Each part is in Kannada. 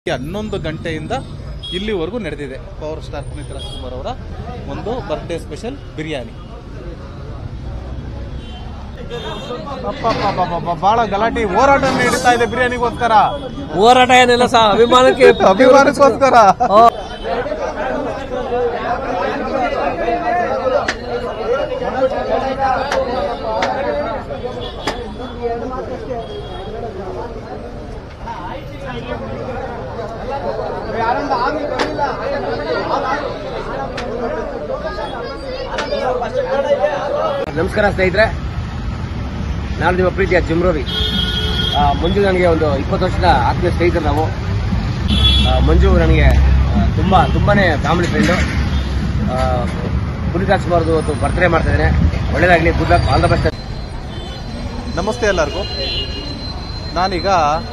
ಹನ್ನೊಂದು ಗಂಟೆಯಿಂದ ಇಲ್ಲಿವರೆಗೂ ನಡೆದಿದೆ ಪವರ್ ಸ್ಟಾರ್ ಪುನೀತ್ ರಾಜ್ಕುಮಾರ್ ಅವರ ಒಂದು ಬರ್ತ್ಡೇ ಸ್ಪೆಷಲ್ ಬಿರಿಯಾನಿ ಬಹಳ ಗಲಾಟೆ ಹೋರಾಟ ನಡೀತಾ ಇದೆ ಬಿರಿಯಾನಿಗೋಸ್ಕರ ಹೋರಾಟ ಏನಿಲ್ಲ ಸಹ ಅಭಿಮಾನಕ್ಕೆ ಅಭಿಮಾನಕ್ಕೋಸ್ಕರ ನಮಸ್ಕಾರ ಸ್ನೇಹಿತರೆ ನಾನು ನಿಮ್ಮ ಪ್ರೀತಿಯ ಜುಮ್ರವಿ ಆ, ಮಂಜು ನನಗೆ ಒಂದು ಇಪ್ಪತ್ತು ವರ್ಷದ ಆತ್ಮೀಯ ಸ್ನೇಹಿತರು ನಾವು ಆ, ಮಂಜು ನನಗೆ ಆ, ತುಂಬಾ ತುಂಬಾನೇ ಫ್ಯಾಮಿಲಿ ಫ್ರೆಂಡು ಪುನೀತ್ ರಾಜ್ಕುಮಾರ್ದು ಇವತ್ತು ಬರ್ತ್ಡೇ ಮಾಡ್ತಾ ಇದ್ದೇನೆ ಒಳ್ಳೇದಾಗಲಿ good luck all the best ನಮಸ್ತೆ ಎಲ್ಲರಿಗೂ ನಾನೀಗ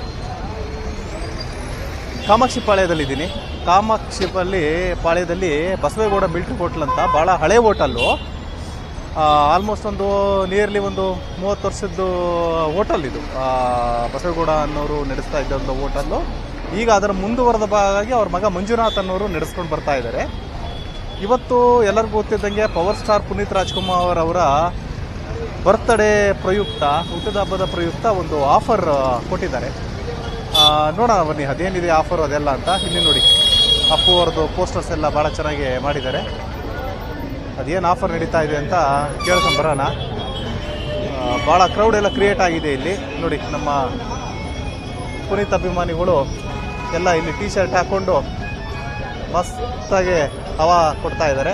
ಕಾಮಾಕ್ಷಿ ಪಾಳ್ಯದಲ್ಲಿದ್ದೀನಿ ಕಾಮಾಕ್ಷಿ ಪಾಳ್ಯದಲ್ಲಿ ಬಸವೇಗೌಡ ಮಿಲ್ಟ್ರಿ ಹೋಟ್ಲ್ ಅಂತ ಭಾಳ ಹಳೆ ಹೋಟಲ್ಲು ಆಲ್ಮೋಸ್ಟ್ ಒಂದು ನಿಯರ್ಲಿ ಒಂದು ಮೂವತ್ತು ವರ್ಷದ್ದು ಹೋಟೆಲ್ ಇದು ಆ, ಬಸವೇಗೌಡ ಅನ್ನೋರು ನಡೆಸ್ತಾ ಇದ್ದ ಒಂದು ಹೋಟೆಲ್ಲು ಈಗ ಅದರ ಮುಂದುವರೆದ ಭಾಗವಾಗಿ ಅವ್ರ ಮಗ ಮಂಜುನಾಥ್ ಅನ್ನೋರು ನಡೆಸ್ಕೊಂಡು ಬರ್ತಾ ಇದ್ದಾರೆ ಇವತ್ತು ಎಲ್ಲರಿಗೂ ಗೊತ್ತಿದ್ದಂಗೆ ಪವರ್ ಸ್ಟಾರ್ ಪುನೀತ್ ರಾಜ್ಕುಮಾರ್ ಅವರ ಬರ್ತ್ಡೇ ಪ್ರಯುಕ್ತ ಹುಟ್ಟಿದ ಹಬ್ಬದ ಪ್ರಯುಕ್ತ ಒಂದು ಆಫರ್ ಕೊಟ್ಟಿದ್ದಾರೆ ಆ, ನೋಡೋಣ ಬನ್ನಿ ಅದೇನಿದೆ ಆಫರ್ ಅದೆಲ್ಲ ಅಂತ ಇಲ್ಲಿ ನೋಡಿ ಅಪ್ಪು ಅವ್ರದ್ದು ಪೋಸ್ಟರ್ಸ್ ಎಲ್ಲ ಭಾಳ ಚೆನ್ನಾಗಿ ಮಾಡಿದ್ದಾರೆ ಅದೇನು ಆಫರ್ ನಡೀತಾ ಇದೆ ಅಂತ ಕೇಳ್ಕೊಂಡು ಬರೋಣ ಭಾಳ ಕ್ರೌಡ್ ಎಲ್ಲ ಕ್ರಿಯೇಟ್ ಆಗಿದೆ ಇಲ್ಲಿ ನೋಡಿ ನಮ್ಮ ಪುನೀತ್ ಅಭಿಮಾನಿಗಳು ಎಲ್ಲ ಇಲ್ಲಿ ಟೀ ಶರ್ಟ್ ಹಾಕ್ಕೊಂಡು ಮಸ್ತಾಗಿ ಹವಾ ಕೊಡ್ತಾ ಇದ್ದಾರೆ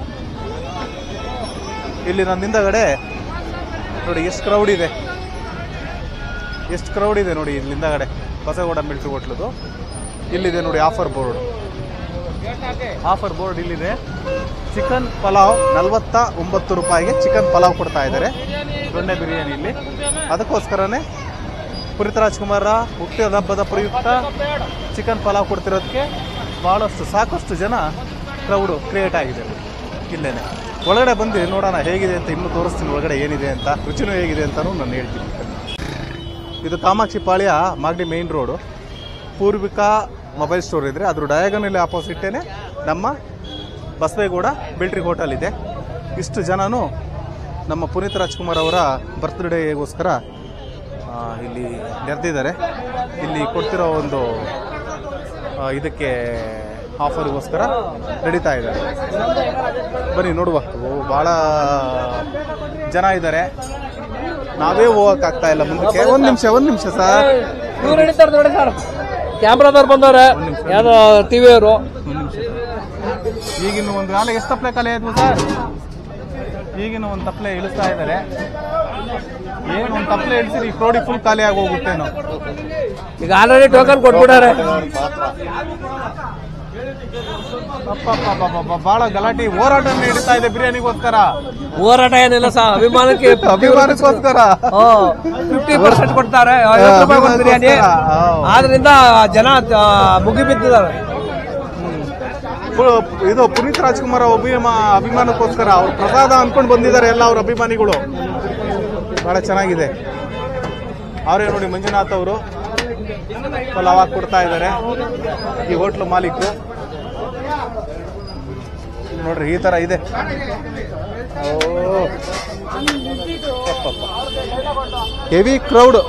ಇಲ್ಲಿ ನನ್ನ ಹಿಂದಗಡೆ ನೋಡಿ ಎಷ್ಟು ಕ್ರೌಡ್ ಇದೆ ಎಷ್ಟು ಕ್ರೌಡ್ ಇದೆ ನೋಡಿ ಇಲ್ಲಿ ಹಿಂದಗಡೆ ಬಸಗೌಡ ಮಿಲ್ಟ್ರಿ ಹೋಟ್ಲದು ಇಲ್ಲಿದೆ ನೋಡಿ ಆಫರ್ ಬೋರ್ಡ್ ಆಫರ್ ಬೋರ್ಡ್ ಇಲ್ಲಿದೆ ಚಿಕನ್ ಪಲಾವ್ ನಲವತ್ತ ಒಂಬತ್ತು ರೂಪಾಯಿಗೆ ಚಿಕನ್ ಪಲಾವ್ ಕೊಡ್ತಾ ಇದ್ದಾರೆ ದೊಣ್ಣೆ ಬಿರಿಯಾನಿ ಇಲ್ಲಿ ಅದಕ್ಕೋಸ್ಕರನೇ ಪುನೀತ್ ರಾಜ್ಕುಮಾರ ಹುಟ್ಟಿದ ಹಬ್ಬದ ಪ್ರಯುಕ್ತ ಚಿಕನ್ ಪಲಾವ್ ಕೊಡ್ತಿರೋದಕ್ಕೆ ಭಾಳಷ್ಟು ಸಾಕಷ್ಟು ಜನ ಕ್ರೌಡು ಕ್ರಿಯೇಟ್ ಆಗಿದೆ ಇಲ್ಲೇನೆ ಒಳಗಡೆ ಬಂದು ನೋಡೋಣ ಹೇಗಿದೆ ಅಂತ ಇನ್ನೂ ತೋರಿಸ್ತೀನಿ ಒಳಗಡೆ ಏನಿದೆ ಅಂತ ರುಚಿನೂ ಹೇಗಿದೆ ಅಂತಲೂ ನಾನು ಹೇಳ್ತೀನಿ ಇದು Kamakshi Palya Magadi main road Poorvika mobile store ಇದ್ರೆ ಅದ್ರ ಡಯಾಗನಲ್ಲಿ ಆಪೋಸಿಟ್ಟೇನೆ ನಮ್ಮ ಬಸವೇಗೌಡ ಬಿಲ್ಟ್ರಿ ಹೋಟೆಲ್ ಇದೆ ಇಷ್ಟು ಜನನು ನಮ್ಮ ಪುನೀತ್ ರಾಜ್ಕುಮಾರ್ ಅವರ ಬರ್ತ್ಡೇಗೋಸ್ಕರ ಆ, ಇಲ್ಲಿ ನೆರೆದಿದ್ದಾರೆ ಇಲ್ಲಿ ಕೊಡ್ತಿರೋ ಒಂದು ಆ, ಇದಕ್ಕೆ ಆಫರ್ಗೋಸ್ಕರ ನಡೀತಾ ಇದ್ದಾರೆ ಬನ್ನಿ ನೋಡುವ ಓ ಭಾಳ ಜನ ಇದ್ದಾರೆ ನಾವೇ ಹೋಗಕ್ಕಾಗ್ತಾ ಇಲ್ಲ ಮುಂದಕ್ಕೆ ಒಂದು ನಿಮಿಷ ಒಂದು ನಿಮಿಷ ಸರ್ ಇವ್ರು ಹಿಡಿತಾರೆ ನೋಡಿ ಸರ್ ಕ್ಯಾಮ್ರಾದವ್ರು ಬಂದವ್ರೆ ಯಾವ್ದೋ ಟಿವಿ ಅವರು ಒಂದು ನಿಮಿಷ ಈಗಿನ ಒಂದು ಕಾಲ ಎಷ್ಟು ತಪ್ಪಲೆ ಕಲೆ ಆದ್ವು ಸರ್ ಈಗಿನ ಒಂದು ತಪ್ಪಲೆ ಇಳಿಸ್ತಾ ಇದ್ದಾರೆ ಏನು ಒಂದು ತಪ್ಪಲೆ ಇಳಿಸಿರಿ ಕ್ರೋಡಿ ಫುಲ್ ಖಾಲಿ ಆಗಿ ಹೋಗುತ್ತೇನೋ ಈಗ ಆಲ್ರೆಡಿ ಟೋಕನ್ ಕೊಟ್ಬಿಟ್ಟಾರೆ ಬಹಳ ಗಲಾಟೆ ಹೋರಾಟ ನಡೀತಾ ಇದೆ ಬಿರಿಯಾನಿಗೋಸ್ಕರ ಹೋರಾಟ ಏನಿಲ್ಲ ಸಹ ಅಭಿಮಾನಕ್ಕೆ ಅಭಿಮಾನಕ್ಕೋಸ್ಕರ ಫಿಫ್ಟಿ ಪರ್ಸೆಂಟ್ ಕೊಡ್ತಾರೆ ಐವತ್ತು ರೂಪಾಯಿ ಒಂದು ಬಿರಿಯಾನಿ ಹೌದು. ಆದ್ರಿಂದ ಜನ ಆ, ಮುಗಿ ಬಿದ್ದಿದ್ದಾರೆ ಪು- ಇದು ಪುನೀತ್ ರಾಜ್ಕುಮಾರ್ ಅಭಿಮಾ ಅಭಿಮಾನಕ್ಕೋಸ್ಕರ ಅವ್ರು ಪ್ರಸಾದ ಅನ್ಕೊಂಡು ಬಂದಿದ್ದಾರೆ ಎಲ್ಲ ಅವ್ರ ಅಭಿಮಾನಿಗಳು ಬಹಳ ಚೆನ್ನಾಗಿದೆ ಅವರೇ ನೋಡಿ ಮಂಜುನಾಥ್ ಅವರು ಪಲಾವ್ ಹಾಕಿ ಕೊಡ್ತಾ ಇದ್ದಾರೆ ಈ ಹೋಟ್ಲು ಮಾಲೀಕರು ನೋಡ್ರಿ ಈ ತರ ಇದೆ ಹೆವಿ ಕ್ರೌಡ್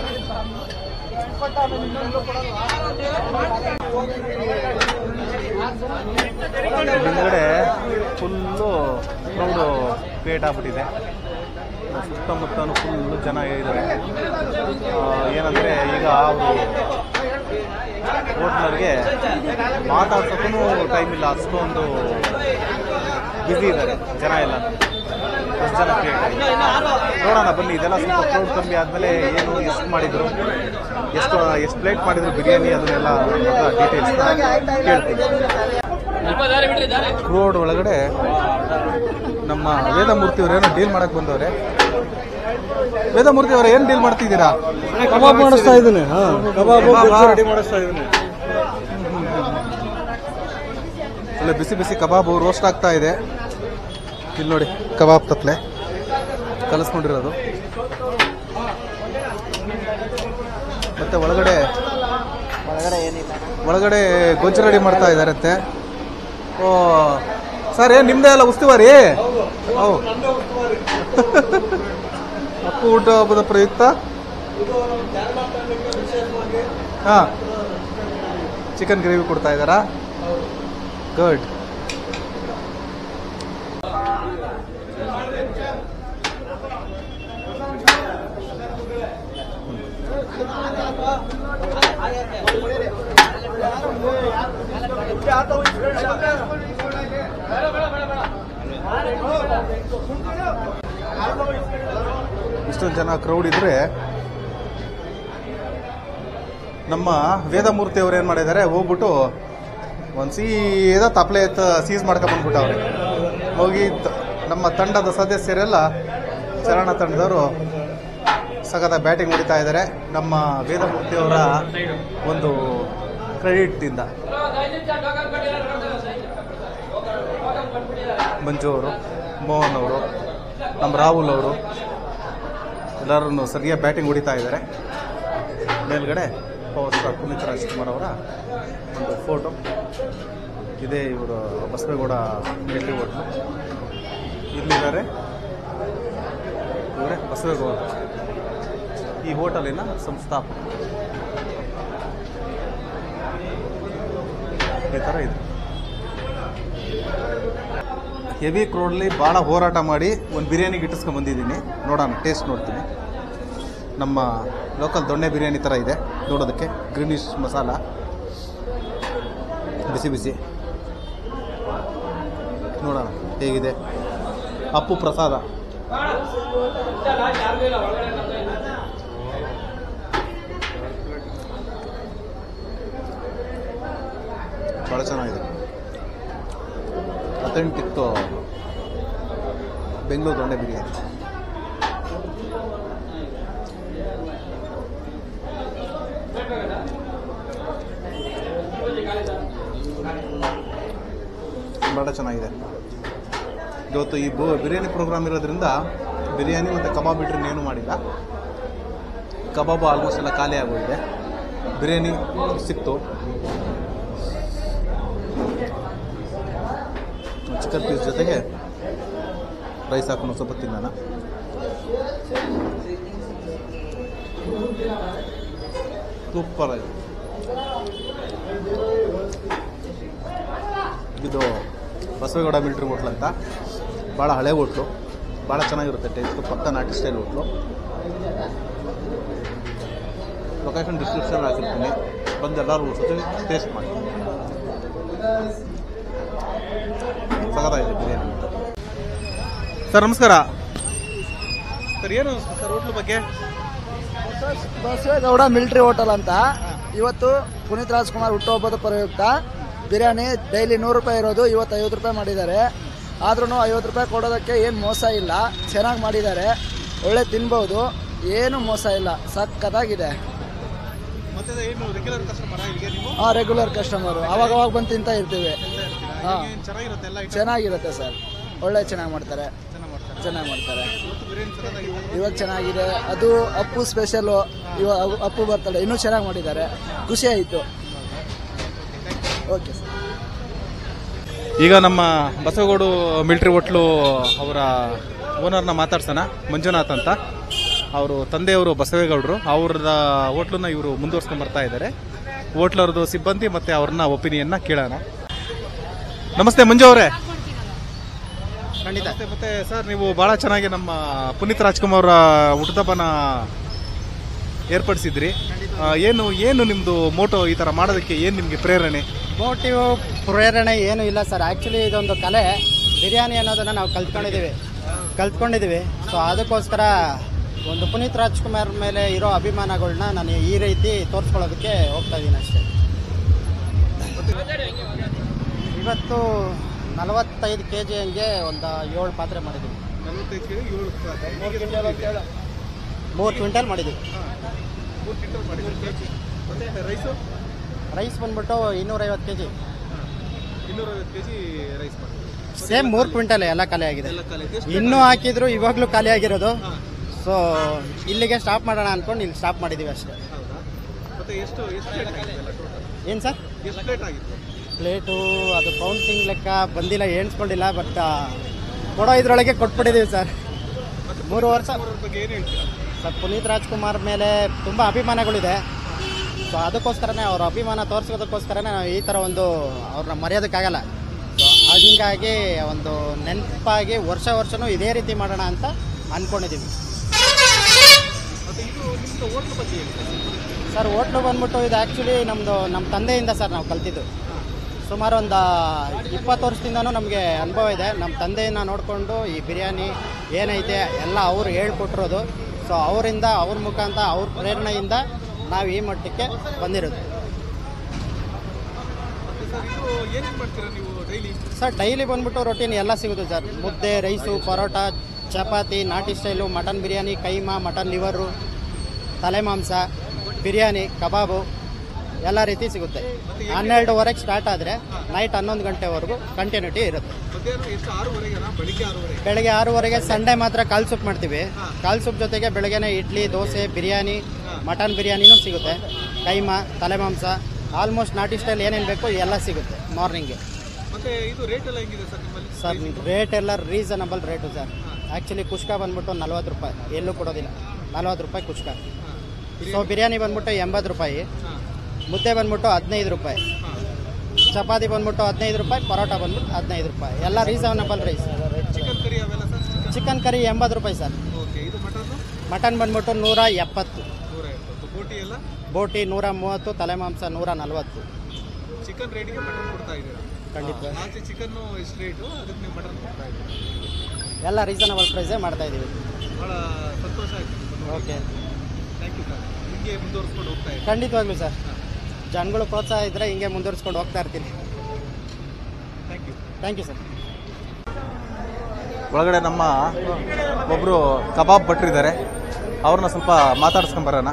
ಹಿಂದ್ಗಡೆ ಫುಲ್ಲು ಕ್ರೌಡು ಕ್ರಿಯೇಟ್ ಆಗ್ಬಿಟ್ಟಿದೆ ಸುತ್ತಮುತ್ತನೂ ಫುಲ್ಲು ಜನ ಇದ್ದಾರೆ ಏನಂದರೆ ಈಗ ಅವರು ಹೋಟ್ಲರ್ಗೆ ಮಾತಾಡ್ಸೋಕ್ಕೂ ಟೈಮ್ ಇಲ್ಲ ಅಷ್ಟೊಂದು ಬ್ಯುಸಿ ಇದ್ದಾರೆ ಜನ ಎಲ್ಲ ಎಷ್ಟು ಜನ ಕ್ರಿಯೇಟ್ ಆಗಿದೆ ನೋಡೋಣ ಬನ್ನಿ ಇದೆಲ್ಲ ಸ್ವಲ್ಪ ಕ್ರೌಡ್ ಕಮ್ಮಿ ಆದಮೇಲೆ ಏನು ಎಷ್ಟು ಮಾಡಿದ್ರು ಎಷ್ಟು ಎಷ್ಟು ಪ್ಲೇಟ್ ಮಾಡಿದ್ರು ಬಿರಿಯಾನಿ ಅದನ್ನೆಲ್ಲ ಡೀಟೇಲ್ಸ್ ಕೇಳ್ತೀನಿ ರೋಡ್ ಒಳಗಡೆ ನಮ್ಮ ವೇದಮೂರ್ತಿ ಅವ್ರು ಏನೋ ಡೀಲ್ ಮಾಡಕ್ ಬಂದವ್ರೆ ವೇದಮೂರ್ತಿ ಅವ್ರು ಏನ್ ಡೀಲ್ ಮಾಡ್ತಿದ್ದೀರಾ ಕಬಾಬ್ ಮಾಡಿಸ್ತಾ ಇದ್ದೀನಿ ಕಬಾಬ್ ರೆಡಿ ಮಾಡಿಸ್ತಾ ಇದ್ದೀನಿ ಒಳ್ಳೆ ಬಿಸಿ ಬಿಸಿ ಕಬಾಬು ರೋಸ್ಟ್ ಆಗ್ತಾ ಇದೆ ಇಲ್ಲಿ ನೋಡಿ ಕಬಾಬ್ ತಪ್ಲೆ ಕಲಿಸ್ಕೊಂಡಿರೋದು ಮತ್ತೆ ಒಳಗಡೆ ಒಳಗಡೆ ಏನಿಲ್ಲ ಒಳಗಡೆ ಗೊಜ್ಜು ರೆಡಿ ಮಾಡ್ತಾ ಇದಾರಂತೆ ಓ ಸರ್ ಏನು ನಿಮ್ದೇ ಅಲ್ಲ ಉಸ್ತುವಾರಿ ಓ ಅಪ್ಪು ಊಟ ಹಬ್ಬದ ಪ್ರಯುಕ್ತ ಹಾಂ ಚಿಕನ್ ಗ್ರೇವಿ ಕೊಡ್ತಾ ಇದ್ದಾರಾ ಗುಡ್ ಇಷ್ಟೊಂದು ಜನ ಕ್ರೌಡ್ ಇದ್ರೆ ನಮ್ಮ ವೇದಮೂರ್ತಿ ಅವ್ರು ಏನು ಮಾಡಿದ್ದಾರೆ ಹೋಗ್ಬಿಟ್ಟು ಒಂದು ಸೀದಾ ತಪ್ಪಲೆ ಎತ್ತ ಸೀಸ್ ಮಾಡ್ಕೊಂಡು ಬಂದ್ಬಿಟ್ಟವ್ರೆ ಹೋಗಿ ತ- ನಮ್ಮ ತಂಡದ ಸದಸ್ಯರೆಲ್ಲ ಚರಣ ತಂಡದವರು ಸಗದ ಬ್ಯಾಟಿಂಗ್ ಹೊಡಿತಾ ಇದ್ದಾರೆ ನಮ್ಮ ವೇದಮೂರ್ತಿ ಅವರ ಒಂದು ಕ್ರೆಡಿಟ್ ಇಂದ ಮಂಜು ಅವರು ಮೋಹನ್ ಅವರು ನಮ್ಮ ರಾಹುಲ್ ಅವರು ಎಲ್ಲರನ್ನು ಸರಿಯಾಗಿ ಬ್ಯಾಟಿಂಗ್ ಹೊಡಿತಾ ಇದ್ದಾರೆ ಮೇಲ್ಗಡೆ ಪವರ್ ಸ್ಟಾರ್ ಪುನೀತ್ ರಾಜ್ಕುಮಾರ್ ಅವರ ಒಂದು ಫೋಟೋ ಇದೇ ಇವರು ಬಸವೇಗೌಡ ಮಿಲಿಟರಿ ಹೋಟ್ಲು ಇಲ್ಲಿದ್ದಾರೆ ಇವರೇ ಬಸವೇಗೌಡ ಈ ಹೋಟೆಲಿನ ಸಂಸ್ಥಾಪಕ ಈ ಥರ ಇದೆ ಹೆವಿ ಕ್ರೌಡ್ಲಿ ಭಾಳ ಹೋರಾಟ ಮಾಡಿ ಒಂದು ಬಿರಿಯಾನಿಗೆ ಇಟ್ಟಿಸ್ಕೊಂಡು ಬಂದಿದ್ದೀನಿ ನೋಡೋಣ ಟೇಸ್ಟ್ ನೋಡ್ತೀನಿ ನಮ್ಮ ಲೋಕಲ್ ದೊಣ್ಣೆ ಬಿರಿಯಾನಿ ಥರ ಇದೆ ನೋಡೋದಕ್ಕೆ ಗ್ರೀನಿಶ್ ಮಸಾಲ ಬಿಸಿ ಬಿಸಿ ನೋಡೋಣ ಹೇಗಿದೆ ಅಪ್ಪು ಪ್ರಸಾದ ಭಾಳ ಚೆನ್ನಾಗಿದೆ ಅಥೆಂಟಿಕ್ ಬೆಂಗಳೂರು ದೊಣ್ಣೆ ಬಿರಿಯಾನಿ ಭಾಳ ಚೆನ್ನಾಗಿದೆ ಇವತ್ತು ಈ ಬೋ ಬಿರಿಯಾನಿ ಪ್ರೋಗ್ರಾಮ್ ಇರೋದ್ರಿಂದ ಬಿರಿಯಾನಿ ಮತ್ತು ಕಬಾಬ್ ಬಿಟ್ಟರೆ ಏನೂ ಮಾಡಿಲ್ಲ ಕಬಾಬು ಆಲ್ಮೋಸ್ಟ್ ಎಲ್ಲ ಖಾಲಿ ಆಗೋಗಿದೆ ಬಿರಿಯಾನಿ ಸಿಕ್ತು ಚಿಕನ್ ಪೀಸ್ ಜೊತೆಗೆ ರೈಸ್ ಹಾಕೊಂಡು ಸ್ವಲ್ಪ ತಿನ್ನೋಣ ಸೂಪರ್ ಆಗಿದೆ ಇದು ಬಸವೇಗೌಡ ಮಿಲ್ಟ್ರಿ ಹೋಟ್ಲ್ ಅಂತ ಭಾಳ ಹಳೆ ಹೋಟ್ಲು ಭಾಳ ಚೆನ್ನಾಗಿರುತ್ತೆ ಟೇಸ್ಟ್ ಪಕ್ಕ ನಾಟಿ ಸ್ಟೈಲ್ ಹೋಟ್ಲು ಲೊಕೇಶನ್ ಡಿಸ್ಕ್ರಿಪ್ಷನ್ ಹಾಕಿರ್ತೀನಿ ಬಂದು ಎಲ್ಲರೂ ಸತಿ ಟೇಸ್ಟ್ ಮಾಡಿ ಸಗದಾಗಿದೆ ಬಿರಿಯಾನಿ ಸರ್ ನಮಸ್ಕಾರ ಸರ್ ಏನು ಸರ್ ಹೋಟ್ಲ್ ಬಗ್ಗೆ ಬಸವೇಗೌಡ ಮಿಲಿಟರಿ ಹೋಟೆಲ್ ಅಂತ ಇವತ್ತು ಪುನೀತ್ ರಾಜ್ಕುಮಾರ್ ಹುಟ್ಟುಹಬ್ಬದ ಪ್ರಯುಕ್ತ ಬಿರಿಯಾನಿ ಡೈಲಿ ನೂರು ರೂಪಾಯಿ ಇರೋದು ಇವತ್ತು ಐವತ್ತು ರೂಪಾಯಿ ಮಾಡಿದ್ದಾರೆ ಆದ್ರೂ ಐವತ್ತು ರೂಪಾಯಿ ಕೊಡೋದಕ್ಕೆ ಏನು ಮೋಸ ಇಲ್ಲ ಚೆನ್ನಾಗಿ ಮಾಡಿದ್ದಾರೆ ಒಳ್ಳೆ ತಿನ್ಬೋದು ಏನು ಮೋಸ ಇಲ್ಲ ಸಖತ್ತಾಗಿದೆ ಮತ್ತೆ ಏನು ರೆಗ್ಯುಲರ್ ಕಸ್ಟಮರ್ ಇಲ್ಲಿಗೆ ನೀವು ಹಾಂ ರೆಗ್ಯುಲರ್ ಕಸ್ಟಮರು ಅವಾಗ ಅವಾಗ ಬಂದು ತಿಂತಾ ಇರ್ತೀವಿ ಹಾಂ ಏನ್ ಚೆನ್ನಾಗಿರುತ್ತೆ ಎಲ್ಲ item ಚೆನ್ನಾಗಿರುತ್ತೆ ಸರ್ ಒಳ್ಳೆ ಚೆನ್ನಾಗಿ ಮಾಡ್ತಾರೆ ಚೆನ್ನಾಗಿ ಮಾಡ್ತಾರೆ ಚೆನ್ನಾಗಿ ಮಾಡ್ತಾರೆ ಇವತ್ತು ಬಿರಿಯಾನಿ ಚೆನ್ನಾಗಿದೆ ಇವಾಗ ಚೆನ್ನಾಗಿದೆ ಅದು ಅಪ್ಪು ಸ್ಪೆಷಲು ಇವಾಗ ಅಪ್ಪು ಬರ್ತಡೆ ಇನ್ನೂ ಚೆನ್ನಾಗಿ ಮಾಡಿದ್ದಾರೆ ಖುಷಿ ಆಯಿತು ಓಕೆ ಸರ್ ಈಗ ನಮ್ಮ ಬಸವಗೌಡು ಮಿಲ್ಟ್ರಿ ಹೋಟ್ಲು ಅವರ ಓನರ್ನ ಮಾತಾಡ್ಸೋಣ ಮಂಜುನಾಥ್ ಅಂತ ಅವರು ತಂದೆಯವರು ಬಸವೇಗೌಡರು ಅವ್ರದ ಹೋಟ್ಲನ್ನ ಇವರು ಮುಂದುವರ್ಸ್ಕೊಂಡು ಬರ್ತಾ ಇದ್ದಾರೆ ಹೋಟ್ಲವ್ರದ್ದು ಸಿಬ್ಬಂದಿ ಮತ್ತೆ ಅವ್ರನ್ನ ಒಪಿನಿಯನ್ನ ಕೇಳೋಣ ನಮಸ್ತೆ ಮಂಜು ಅವರೇ ಖಂಡಿತ ಮತ್ತೆ ಮತ್ತೆ ಸರ್ ನೀವು ಬಹಳ ಚೆನ್ನಾಗಿ ನಮ್ಮ ಪುನೀತ್ ರಾಜ್ಕುಮಾರ್ ಅವರ ಹುಟ್ಟುಹಬ್ಬನ ಏರ್ಪಡಿಸಿದ್ರಿ ಆ, ಏನು ಏನು ನಿಮ್ದು ಮೋಟೋ ಈ ತರ ಮಾಡೋದಕ್ಕೆ ಏನು ನಿಮ್ಗೆ ಪ್ರೇರಣೆ ಮೋಟಿವ್ ಪ್ರೇರಣೆ ಏನೂ ಇಲ್ಲ ಸರ್ ಆ್ಯಕ್ಚುಲಿ ಇದೊಂದು ಕಲೆ ಬಿರಿಯಾನಿ ಅನ್ನೋದನ್ನು ನಾವು ಕಲ್ತ್ಕೊಂಡಿದ್ದೀವಿ ಕಲ್ತ್ಕೊಂಡಿದ್ದೀವಿ ಸೊ ಅದಕ್ಕೋಸ್ಕರ ಒಂದು ಪುನೀತ್ ರಾಜ್ಕುಮಾರ್ ಮೇಲೆ ಇರೋ ಅಭಿಮಾನಗಳನ್ನ ನಾನು ಈ ರೀತಿ ತೋರಿಸ್ಕೊಳ್ಳೋದಕ್ಕೆ ಹೋಗ್ತಾ ಇದ್ದೀನಿ ಅಷ್ಟೇ ಇವತ್ತು ನಲವತ್ತೈದು ಕೆ ಜಿ ಹಂಗೆ ಒಂದು ಏಳು ಪಾತ್ರೆ ಮಾಡಿದ್ದೀವಿ ಮೂರು ಕ್ವಿಂಟಲ್ ಮಾಡಿದ್ದೀವಿ ರೈಸು ರೈಸ್ ಬಂದ್ಬಿಟ್ಟು ಇನ್ನೂರೈವತ್ತು ಕೆ ಜಿ ಇನ್ನೂರೈವತ್ತು ಕೆಜಿ ರೈಸ್ ಮಾಡಿ ಸೇಮ್ ಮೂರು ಕ್ವಿಂಟಲ್ ಎಲ್ಲ ಖಾಲಿ ಆಗಿದೆ ಎಲ್ಲ ಖಾಲಿ ಆಗಿದೆ. ಇನ್ನೂ ಹಾಕಿದ್ರು ಇವಾಗಲೂ ಖಾಲಿ ಆಗಿರೋದು ಸೊ ಇಲ್ಲಿಗೆ ಸ್ಟಾಪ್ ಮಾಡೋಣ ಅನ್ಕೊಂಡು ಇಲ್ಲಿ ಸ್ಟಾಪ್ ಮಾಡಿದ್ದೀವಿ ಅಷ್ಟೇ ಹೌದಾ ಮತ್ತೆ ಎಷ್ಟು ಎಷ್ಟು plate ಆಗಿದೆ ಎಲ್ಲ total? ಏನು ಸರ್ ಎಷ್ಟು ಪ್ಲೇಟ್ ಆಗಿತ್ತು ಪ್ಲೇಟು ಅದು ಕೌಂಟಿಂಗ್ ಲೆಕ್ಕ ಬಂದಿಲ್ಲ ಎಣಿಸ್ಕೊಂಡಿಲ್ಲ ಬಟ್ ಕೊಡೋ ಇದ್ರೊಳಗೆ ಕೊಟ್ಬಿಟ್ಟಿದ್ದೀವಿ ಸರ್ ಮೂರು ವರ್ಷ ಅವ್ರ ಬಗ್ಗೆ ಏನು ಹೇಳ್ತೀರಾ ಸರ್ ಪುನೀತ್ ರಾಜ್ಕುಮಾರ್ ಮೇಲೆ ತುಂಬ ಅಭಿಮಾನಗಳಿದೆ ಸೊ ಅದಕ್ಕೋಸ್ಕರನೇ ಅವ್ರ ಅಭಿಮಾನ ತೋರಿಸೋದಕ್ಕೋಸ್ಕರನೇ ನಾವು ಈ ಥರ ಒಂದು ಅವ್ರನ್ನ ಮರೆಯೋದಕ್ಕಾಗಲ್ಲ ಸೊ ಹಂಗಾಗಿ ಒಂದು ನೆನಪಾಗಿ ವರ್ಷ ವರ್ಷನೂ ಇದೇ ರೀತಿ ಮಾಡೋಣ ಅಂತ ಅಂದ್ಕೊಂಡಿದ್ದೀವಿ ಮತ್ತೆ ಇದು ನಿಮ್ಮದು ಹೋಟ್ಲ್ ಬಗ್ಗೆ ಹೇಳಿ ಸರ್ ಹೋಟ್ಲು ಬಂದ್ಬಿಟ್ಟು ಇದು ಆ್ಯಕ್ಚುಲಿ ನಮ್ಮದು ನಮ್ಮ ತಂದೆಯಿಂದ ಸರ್ ನಾವು ಕಲ್ತಿದ್ದು ಸುಮಾರು ಒಂದು ಇಪ್ಪತ್ತು ವರ್ಷದಿಂದನೂ ನಮಗೆ ಅನುಭವ ಇದೆ ನಮ್ಮ ತಂದೆಯನ್ನು ನೋಡಿಕೊಂಡು ಈ ಬಿರಿಯಾನಿ ಏನೈತೆ ಎಲ್ಲ ಅವರು ಹೇಳ್ಕೊಟ್ಟಿರೋದು ಸೊ ಅವರಿಂದ ಅವ್ರ ಮುಖಾಂತರ ಅವ್ರ ಪ್ರೇರಣೆಯಿಂದ ನಾವು ಈ ಮಟ್ಟಕ್ಕೆ ಬಂದಿರೋದು ಮತ್ತೆ ಸರ್ ಇದು ಏನೇನು ಮಾಡ್ತೀರಾ ನೀವು ಡೈಲಿ ಸರ್ ಡೈಲಿ ಬಂದ್ಬಿಟ್ಟು ರೊಟೀನ್ ಎಲ್ಲ ಸಿಗುತ್ತೆ ಸರ್ ಮುದ್ದೆ ರೈಸು ಪರೋಟ ಚಪಾತಿ ನಾಟಿ style mutton biryani keema mutton liver ತಲೆ ಮಾಂಸ ಬಿರಿಯಾನಿ ಕಬಾಬು ಎಲ್ಲ ರೀತಿ ಸಿಗುತ್ತೆ ಹನ್ನೆರಡುವರೆಗೆ ಸ್ಟಾರ್ಟ್ ಆದರೆ ನೈಟ್ ಹನ್ನೊಂದು ಗಂಟೆವರೆಗೂ ಕಂಟಿನ್ಯೂಟಿ ಇರುತ್ತೆ ಮಧ್ಯಾಹ್ನ ಎಷ್ಟು ಆರೂವರೆಗೆನಾ ಬೆಳಿಗ್ಗೆ ಆರೂವರೆಗೆ ಬೆಳಗ್ಗೆ ಆರೂವರೆಗೆ ಸಂಡೇ ಮಾತ್ರ ಕಾಲ್ ಸೂಪ್ ಮಾಡ್ತೀವಿ ಕಾಲ್ ಸೂಪ್ ಜೊತೆಗೆ ಬೆಳಗ್ಗೆನೆ ಇಡ್ಲಿ ದೋಸೆ ಬಿರಿಯಾನಿ ಮಟನ್ ಬಿರಿಯಾನಿನೂ ಸಿಗುತ್ತೆ ಕೈಮಾ ತಲೆ ಮಾಂಸ ಆಲ್ಮೋಸ್ಟ್ ನಾಟಿ ಸ್ಟೈಲ್ ಏನೇನು ಬೇಕು ಎಲ್ಲ ಸಿಗುತ್ತೆ ಮಾರ್ನಿಂಗ್ಗೆ ಮತ್ತೆ ಇದು ರೇಟ್ ಎಲ್ಲ ಹೆಂಗಿದೆ ಸರ್ ನಿಮ್ಮಲ್ಲಿ ಸರ್ ರೇಟ್ ಎಲ್ಲ reasonable rate sir actually kushka ಬಂದ್ಬಿಟ್ಟು ನಲ್ವತ್ತು ರೂಪಾಯಿ ಎಲ್ಲೂ ಕೊಡೋದಿಲ್ಲ ನಲ್ವತ್ತು ರೂಪಾಯಿ ಕುಷ್ಕ ಸೊ ಬಿರಿಯಾನಿ ಬಂದ್ಬಿಟ್ಟು ಎಂಬತ್ತು ರೂಪಾಯಿ ಮುದ್ದೆ ಬಂದ್ಬಿಟ್ಟು ಹದಿನೈದು ರೂಪಾಯಿ ಚಪಾತಿ ಬಂದ್ಬಿಟ್ಟು ಹದಿನೈದು ರೂಪಾಯಿ ಪರೋಟ ಬಂದ್ಬಿಟ್ಟು ಹದಿನೈದು ರೂಪಾಯಿ ಎಲ್ಲ ರೀಸನಬಲ್ ರೈಸ್ ಚಿಕನ್ ಕರಿ ಅವೆಲ್ಲ ಸರ್ ಚಿಕನ್ ಚಿಕನ್ ಕರಿ ಎಂಬತ್ತು ರೂಪಾಯಿ ಸರ್ ಓಕೆ ಇದು ಮಟನ್ ಮಟನ್ ಬಂದ್ಬಿಟ್ಟು ನೂರ ಎಪ್ಪತ್ತು ನೂರ ಎಪ್ಪತ್ತು ಬೋಟಿ ಎಲ್ಲ ಬೋಟಿ ನೂರ ಮೂವತ್ತು ತಲೆ ಮಾಂಸ ನೂರ ನಲ್ವತ್ತು ಚಿಕನ್ ರೇಟಿಗೆ ಮಟನ್ ಕೊಡ್ತಾ ಇದ್ದೀರಾ ಖಂಡಿತ ಆಚೆ ಚಿಕನ್ನು ಎಷ್ಟು ರೇಟು ಅದಕ್ಕೆ ನೀವು ಮಟನ್ ಕೊಡ್ತಾ ಇದ್ದೀರಾ ಎಲ್ಲ ರೀಸನಬಲ್ ಪ್ರೈಸೇ ಮಾಡ್ತಾ ಇದ್ದೀವಿ ಭಾಳ ಸಂತೋಷ ಆಯ್ತು ಓಕೆ ಥ್ಯಾಂಕ್ ಯು ಸರ್ ನಿಮಗೆ ಮುಂದುವರಿಸ್ಕೊಂಡು ಹೋಗ್ತಾ ಇದ್ದೀನಿ ಖಂಡಿತವಾಗ್ಲೂ ಸರ್ ಜನಗಳು ಪ್ರೋತ್ಸಾಹ ಇದ್ದರೆ ಹಿಂಗೆ ಮುಂದುವರಿಸ್ಕೊಂಡು ಹೋಗ್ತಾ ಇರ್ತೀನಿ thank you thank you sir ಒಳಗಡೆ ನಮ್ಮ ಒಬ್ಬರು ಕಬಾಬ್ ಭಟ್ರಿದ್ದಾರೆ ಅವ್ರನ್ನ ಸ್ವಲ್ಪ ಮಾತಾಡ್ಸ್ಕೊಂಬರೋಣ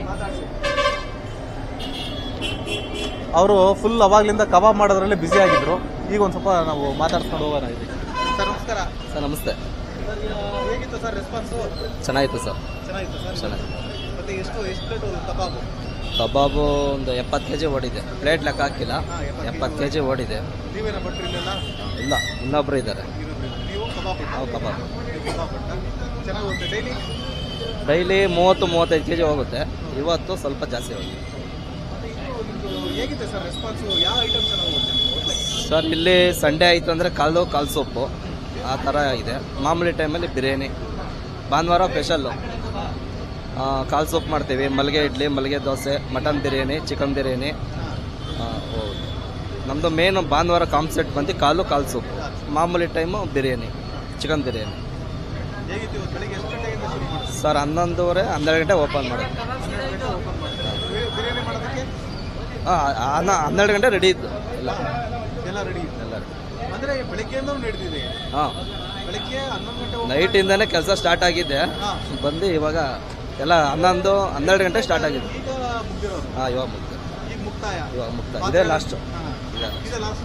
ಅವರು ಫುಲ್ ಅವಾಗ್ಲಿಂದ ಕಬಾಬ್ ಮಾಡೋದ್ರಲ್ಲೇ ಬ್ಯುಸಿ ಆಗಿದ್ರು ಈಗ ಒಂದು ಸ್ವಲ್ಪ ನಾವು ಮಾತಾಡ್ಸ್ಕೊಂಡು ಹೋಗೋಣ ಇಲ್ಲಿ ಸರ್ ನಮಸ್ಕಾರ ಸರ್ ನಮಸ್ತೆ ಹೇಗಿತ್ತು ಸರ್ ರೆಸ್ಪಾನ್ಸು ಚೆನ್ನಾಗಿತ್ತು ಸರ್ ಚೆನ್ನಾಗಿತ್ತು ಸರ್ ಚೆನ್ನಾಗಿ ಮತ್ತೆ ಎಷ್ಟು ಎಷ್ಟು ಪ್ಲೇಟು ಕಬಾಬು ಕಬಾಬು ಒಂದು ಎಪ್ಪತ್ತು ಕೆ ಜಿ ಓಡಿದೆ ಪ್ಲೇಟ್ ಲೆಕ್ಕ ಹಾಕಿಲ್ಲ ಹಾ, ಎಪ್ಪತ್ತು ಎಪ್ಪತ್ತು ಕೆ ಜಿ ಓಡಿದೆ ನೀವೇನ ಭಟ್ರು ಇಲ್ಲೆಲ್ಲ ಇಲ್ಲ ಇನ್ನೊಬ್ರು ಇದ್ದಾರೆ ನೀವು ಕಬಾಬ್ ಭಟ್ರು? ನಾವು ಕಬಾಬ್ ನೀವು ಕಬಾಬ್ ಭಟ್ರ? ಚೆನ್ನಾಗಿ ಹೋಗುತ್ತೆ ಡೈಲಿ ಡೈಲಿ ಮೂವತ್ತು ಮೂವತ್ತೈದು ಕೆ ಜಿ ಹೋಗುತ್ತೆ ಇವತ್ತು ಸ್ವಲ್ಪ ಜಾಸ್ತಿ ಹೋಗಿದೆ ನಿಮ್ಮದು ಹೇಗಿದೆ ಸರ್ ರೆಸ್ಪಾನ್ಸು ಯಾವ ಐಟಮ್ ಚೆನ್ನಾಗಿ ಹೋಗುತ್ತೆ ನಿಮ್ಮ ಹೋಟ್ಲಲ್ಲಿ ಸರ್ ಇಲ್ಲಿ ಸಂಡೇ ಆಯಿತು ಅಂದರೆ ಕಾಲು ಕಾಲು ಸೊಪ್ಪು ಆ ಥರ ಇದೆ ಮಾಮೂಲಿ ಟೈಮಲ್ಲಿ ಬಿರಿಯಾನಿ ಭಾನುವಾರ ಸ್ಪೆಷಲ್ಲು ಕಾಲು ಸೊಪ್ಪು ಮಾಡ್ತೀವಿ ಮಲ್ಲಿಗೆ ಇಡ್ಲಿ ಮಲ್ಲಿಗೆ ದೋಸೆ ಮಟನ್ ಬಿರಿಯಾನಿ ಚಿಕನ್ ಬಿರಿಯಾನಿ ಆ, ಹೌದು ನಮ್ಮದು ಮೇನು ಭಾನುವಾರ ಕಾನ್ಸೆಪ್ಟ್ ಬಂದು ಕಾಲು ಕಾಲು ಸೊಪ್ಪು ಮಾಮೂಲಿ ಟೈಮು ಬಿರಿಯಾನಿ ಚಿಕನ್ ಬಿರಿಯಾನಿ ಹೇಗಿತ್ತು ಇವತ್ತು ಬೆಳಿಗ್ಗೆ ಎಷ್ಟು ಗಂಟೆಯಿಂದ ಶುರು ಮಾಡಿದ್ರು ಸರ್ ಹನ್ನೊಂದುವರೆ ಹನ್ನೆರಡು ಗಂಟೆ ಓಪನ್ ಮಾಡೋದು ಹನ್ನೆರಡು ಗಂಟೆ ಓಪನ್ ಮಾಡಿದ್ರು ಬಿ- ಬಿರಿಯಾನಿ ಮಾಡೋದಕ್ಕೆ ಹಾಂ ಹನ್ನೆರಡು ಗಂಟೆ ರೆಡಿ ಇದ್ದು ಎಲ್ಲ ಎಲ್ಲ ರೆಡಿ ಇದೆ ಎಲ್ಲ ಅಂದರೆ ಬೆಳಗ್ಗೆಯಿಂದ ನಡೆದಿದೆ ಹಾಂ ಬೆಳಗ್ಗೆ ಹನ್ನೊಂದು ಗಂಟೆ open ನೈಟಿಂದನೇ ಕೆಲಸ ಸ್ಟಾರ್ಟ್ ಆಗಿದೆ ಹಾ. ಬಂದು ಇವಾಗ ಎಲ್ಲ ಹನ್ನೊಂದು ಹನ್ನೆರಡು ಗಂಟೆ ಸ್ಟಾರ್ಟ್ ಆಗಿದೆ ಈಗ ಮುಗ್ದಿರೋದು ಹಾಂ ಇವಾಗ ಮುಗ್ದು ಈಗ ಮುಕ್ತಾಯ ಇವಾಗ ಮುಗ್ದ ಇದೇ ಲಾಸ್ಟ್ ಹಾ. ಇದೆ ಇದೆ ಲಾಸ್ಟ್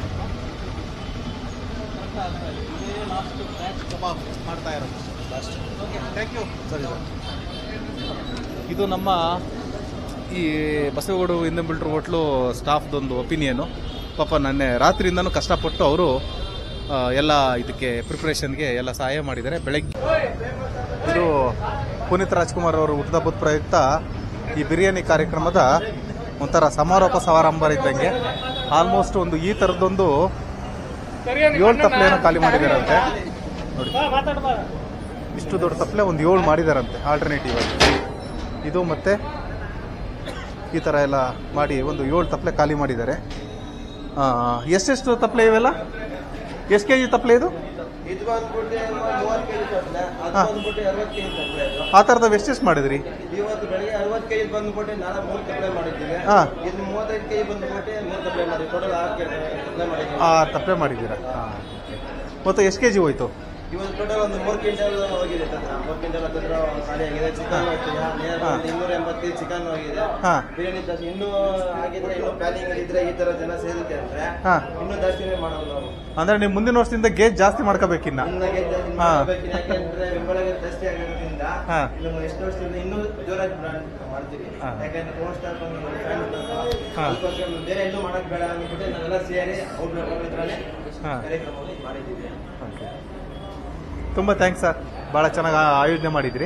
ಇದೇ ಲಾಸ್ಟ್ ಬ್ಯಾಚ್ ಕಬಾಬ್ ಮಾಡ್ತಾ ಇರೋದು ಲಾಸ್ಟ್ ಓಕೆ ಥ್ಯಾಂಕ್ ಯು ಸರಿ ಸರ್ ಇದು ನಮ್ಮ ಈ ಬಸವಗೌಡು ಇಂದಂಬಿಲ್ಟ್ರ್ ಹೋಟ್ಲು ಸ್ಟಾಫ್ದೊಂದು ಒಪಿನಿಯನು ಪಾಪ ನೆನ್ನೆ ರಾತ್ರಿಯಿಂದನೂ ಕಷ್ಟಪಟ್ಟು ಅವರು ಎಲ್ಲ ಇದಕ್ಕೆ ಪ್ರಿಪ್ರೇಷನ್ಗೆ ಎಲ್ಲ ಸಹಾಯ ಮಾಡಿದ್ದಾರೆ ಬೆಳಗ್ಗೆ ಇದು ಪುನೀತ್ ರಾಜ್ಕುಮಾರ್ ಅವರು ಹುಟ್ಟದಬ್ಬದ ಪ್ರಯುಕ್ತ ಈ ಬಿರಿಯಾನಿ ಕಾರ್ಯಕ್ರಮದ ಒಂಥರ ಸಮಾರೋಪ ಸಮಾರಂಭ ಇದ್ದಂಗೆ ಆಲ್ಮೋಸ್ಟ್ ಒಂದು ಈ ಥರದ್ದೊಂದು ಏಳು ತಪ್ಪಲೆಯನ್ನು ಖಾಲಿ ಮಾಡಿದಾರಂತೆ ನೋಡಿ ಇಷ್ಟು ದೊಡ್ಡ ತಪ್ಪಲೆ ಒಂದು ಏಳು ಮಾಡಿದಾರಂತೆ ಆಲ್ಟರ್ನೇಟಿವ್ ಆಗಿ ಇದು ಮತ್ತೆ ಈ ಥರ ಎಲ್ಲ ಮಾಡಿ ಒಂದು ಏಳು ತಪ್ಪಲೆ ಖಾಲಿ ಮಾಡಿದ್ದಾರೆ ಆ, ಎಷ್ಟೆಷ್ಟು ತಪ್ಪಲೆ ಇವೆಲ್ಲ ಎಷ್ಟು ಕೆ ಜಿ ತಪ್ಪಲೆ ಇದು ಇದು ಬಂದ್ಬಿಟ್ಟು ಮೂವತ್ತು ಕೆ ಜಿ ತಪ್ಪಲೆ ಅದು ಹಾ. ಬಂದ್ಬಿಟ್ಟು ಅರವತ್ತು ಕೆ ಜಿ ತಪ್ಪಲೆ ಇದು. ಆ ಥರದವು ಎಷ್ಟೆಷ್ಟು ಮಾಡಿದ್ರಿ ಇವತ್ತು ಬೆಳಿಗ್ಗೆ ಅರವತ್ತು ಕೆ ಜಿ ಬಂದ್ಬಿಟ್ಟು ನಾನು ಮೂರು ತಪ್ಪಲೆ ಮಾಡಿದ್ದೀವಿ ಹಾ. ಇದು ಮೂವತ್ತೈದು ಕೆ ಜಿ ಬಂದ್ಬಿಟ್ಟು ಮೂರು ತಪ್ಪಲೆ ಮಾಡಿದ್ವಿ ಟೋಟಲ್ ಆರು ಕೆ ಜಿ ತಪ್ಪಲೆ ಮಾಡಿದ್ದೀವಿ ಆ ತಪ್ಪಲೆ ಮಾಡಿದ್ದೀರಾ ಹಾಂ ಮತ್ತು ಎಷ್ಟು ಕೆ ಜಿ ಹೋಯ್ತು ಇವತ್ತು ಟೋಟಲ್ ಒಂದು ಮೂರು ಕ್ವಿಂಟಲ್ ಹೋಗಿದೆ ತಂತ್ರ ಮೂರು ಕ್ವಿಂಟಲ್ ಹತ್ತಿರ ಖಾಲಿ ಆಗಿದೆ ಚಿಕನ್ ನೇರ ಹಾ. ಇನ್ನೂರ ಎಂಬತ್ತು ಚಿಕನ್ ಹೋಗಿದೆ ಹಾ. ಬಿರಿಯಾನಿ ಜಾಸ್ತಿ ಇನ್ನೂ ಆಗಿದ್ರೆ ಇನ್ನೂ ಪ್ಲಾನಿಂಗ್ ಇದ್ರೆ ಈ ತರ ಜನ ಸೇರುತ್ತೆ ಅಂದ್ರೆ ಹಾ. ಇನ್ನೂ ಜಾಸ್ತಿನೇ ಮಾಡೋದು ನಾವು ಅಂದ್ರೆ ನೀವು ಮುಂದಿನ ವರ್ಷದಿಂದ ಗೇಜ್ ಜಾಸ್ತಿ ಮಾಡ್ಕೋಬೇಕಿನ್ನ ಇನ್ನಾಗೆ ಜಾಸ್ತಿ ಹಾ. ಮಾಡ್ಬೇಕು. ಯಾಕೆಂದ್ರೆ ಬೆಂಬಲಗೆ ಜಾಸ್ತಿ ಆಗಿರೋದ್ರಿಂದ ಹಾ. ಇನ್ನು ಎಷ್ಟು ವರ್ಷದಿಂದ ಇನ್ನೂ ಜೋರಾಗಿ brand ಮಾಡ್ತೀವಿ ಹಾ. ಯಾಕಂದ್ರೆ ಫೋನ್ ಸ್ಟಾರ್ ಹಾ. ಅದಕ್ಕೋಸ್ಕರ ಬೇರೆ ಎಲ್ಲೂ ಮಾಡಕ್ ಬೇಡ ಅಂದ್ಬಿಟ್ಟು ನಾವೆಲ್ಲ ಸೇರಿ ಅವ್ರ ಹತ್ರನೇ ಹಾ. ಕಾರ್ಯಕ್ರಮವನ್ನು ಮಾಡಿದ್ದೀವಿ ಓಕೆ ತುಂಬ ಥ್ಯಾಂಕ್ಸ್ ಸರ್ ಭಾಳ ಚೆನ್ನಾಗಿ ಆಯೋಜನೆ ಮಾಡಿದ್ರಿ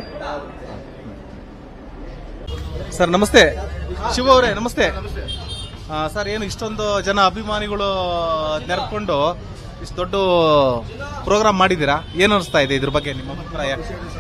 ಸರ್ ನಮಸ್ತೆ ಶಿವ ಅವರೇ ನಮಸ್ತೆ ಆ, ಸರ್ ಏನು ಇಷ್ಟೊಂದು ಜನ ಅಭಿಮಾನಿಗಳು ನೆರೆಕೊಂಡು ಇಷ್ಟು ದೊಡ್ಡ ಪ್ರೋಗ್ರಾಮ್ ಮಾಡಿದ್ದೀರಾ ಏನು ಅನಿಸ್ತಾ ಇದೆ ಇದ್ರ ಬಗ್ಗೆ ನಿಮ್ಮ ಅಭಿಪ್ರಾಯ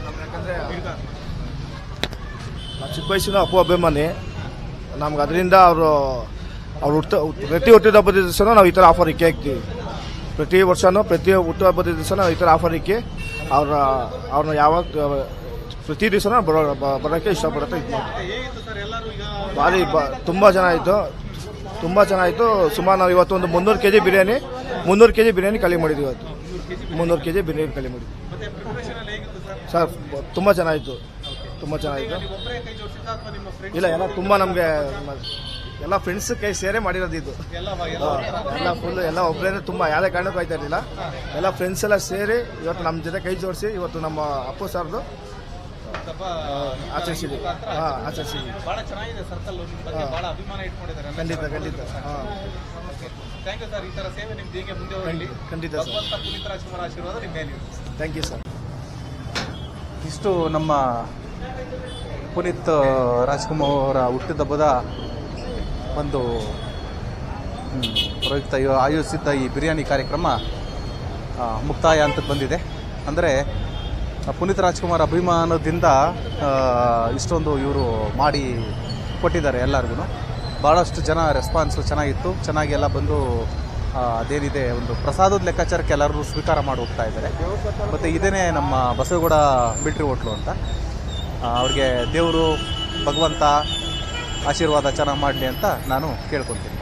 ನಾವು ಚಿಕ್ಕ ವಯಸ್ಸಿನ ಅಪ್ಪು ಅಭಿಮಾನಿ ನಮ್ಗೆ ಅದರಿಂದ ಅವರು ಅವ್ರು ಹುಟ್ಟ ಪ್ರತಿ ಹುಟ್ಟಿದಬ್ಬದ ದಿವಸನೂ ನಾವು ಈ ಥರ ಆಫರ್ ಇಕ್ಕೇ ಹಾಕ್ತೀವಿ ಪ್ರತಿ ವರ್ಷನೂ ಪ್ರತಿ ಹುಟ್ಟುಹಬ್ಬದ ದಿವಸ ನಾವು ಈ ಥರ ಆಫರ್ ಇಕ್ಕಿ ಅವ್ರ ಅವ್ರನ್ನ ಯಾವಾಗ ಪ್ರತಿ ದಿವಸನೂ ಬರೋ ಬ- ಬರೋಕ್ಕೆ ಇಷ್ಟಪಡುತ್ತೆ ಇದು ಮಾಡ್ತೀವಿ. ಭಾರಿ ಬ ತುಂಬ ಚೆನ್ನಾಗಿತ್ತು ತುಂಬ ಚೆನ್ನಾಗಿತ್ತು ಸುಮಾರು ನಾವು ಇವತ್ತು ಒಂದು ಮುನ್ನೂರು ಕೆ ಜಿ ಬಿರಿಯಾನಿ ಮುನ್ನೂರು ಕೆ ಜಿ ಬಿರಿಯಾನಿ ಖಾಲಿ ಮಾಡಿದ್ವಿ ಇವತ್ತು ಮುನ್ನೂರು ಕೆ ಜಿ ಬಿರಿಯಾನಿ ಖಾಲಿ ಮಾಡಿದ್ವಿ ಸರ್ ತುಂಬ ಚೆನ್ನಾಗಿತ್ತು ತುಂಬ ಚೆನ್ನಾಗಿತ್ತು ಇಲ್ಲ ಎಲ್ಲ ತುಂಬ ನಮಗೆ ಎಲ್ಲ ಫ್ರೆಂಡ್ಸ್ ಕೈ ಸೇರೇ ಮಾಡಿರೋದು ಇದು ಹಾ, ಎಲ್ಲ ಫುಲ್ ಎಲ್ಲ ಒಬ್ಬರೇ ತುಂಬ ಯಾವುದೇ ಕಾರಣಕ್ಕೂ ಆಯ್ತಾ ಇರಲಿಲ್ಲ ಎಲ್ಲ ಫ್ರೆಂಡ್ಸ್ ಎಲ್ಲ ಸೇರಿ ಇವತ್ತು ನಮ್ಮ ಜೊತೆ ಕೈ ಜೋಡಿಸಿ ಇವತ್ತು ನಮ್ಮ ಅಪ್ಪು ಸರ್ದು ಆಚರಿಸಿದ್ವಿ ಹಾಂ ಆಚರಿಸಿದ್ವಿ ಬಹಳ ಚೆನ್ನಾಗಿದೆ ಸರ್ಕಲ್ ಬಗ್ಗೆ ಹಾ. ಬಹಳ ಅಭಿಮಾನ ಇಟ್ಕೊಂಡಿದ್ದಾರೆ ಖಂಡಿತ ಖಂಡಿತ ಹಾಂ ಥ್ಯಾಂಕ್ ಯು ಸರ್ ಈ ತರ ಸೇವೆ ನಿಮ್ದು ಹೀಗೆ ಮುಂದೆ ಹೋಗಲಿ ಖಂಡಿತ ಸರ್ ಭಗವಂತ ಪುನೀತ್ ರಾಜ್ಕುಮಾರ್ ಆಶೀರ್ವಾದ ನಿಮ್ಮ ಮೇಲಿರುತ್ತೆ ಥ್ಯಾಂಕ್ ಯು ಸರ್ ಇಷ್ಟು ನಮ್ಮ ಪುನೀತ್ ರಾಜ್ಕುಮಾರ್ ಅವರ ಹುಟ್ಟಿದಬ್ಬದ ಒಂದು ಹ್ಮ್, ಪ್ರಯುಕ್ತ ಇವ- ಆಯೋಜಿಸಿದ್ದ ಈ ಬಿರಿಯಾನಿ ಕಾರ್ಯಕ್ರಮ ಆ, ಮುಕ್ತಾಯ ಹಂತಕ್ಕೆ ಬಂದಿದೆ ಅಂದರೆ ಪುನೀತ್ ರಾಜ್ಕುಮಾರ್ ಅಭಿಮಾನದಿಂದ ಆ, ಇಷ್ಟೊಂದು ಇವರು ಮಾಡಿ ಕೊಟ್ಟಿದ್ದಾರೆ ಎಲ್ಲರಿಗೂ ಭಾಳಷ್ಟು ಜನ ರೆಸ್ಪಾನ್ಸು ಚೆನ್ನಾಗಿತ್ತು ಚೆನ್ನಾಗಿ ಎಲ್ಲ ಬಂದು ಆ, ಅದೇನಿದೆ ಒಂದು ಪ್ರಸಾದದ ಲೆಕ್ಕಾಚಾರಕ್ಕೆ ಎಲ್ಲರೂ ಸ್ವೀಕಾರ ಮಾಡಿ ಹೋಗ್ತಾ ಇದ್ದಾರೆ ಮತ್ತು ಇದೇನೇ ನಮ್ಮ ಬಸವಗೌಡ ಮಿಲ್ಟ್ರಿ ಹೋಟ್ಲು ಅಂತ ಆ, ಅವ್ರಿಗೆ ದೇವರು ಭಗವಂತ ಆಶೀರ್ವಾದ ಚೆನ್ನಾಗಿ ಮಾಡಲಿ ಅಂತ ನಾನು ಕೇಳ್ಕೊತೀನಿ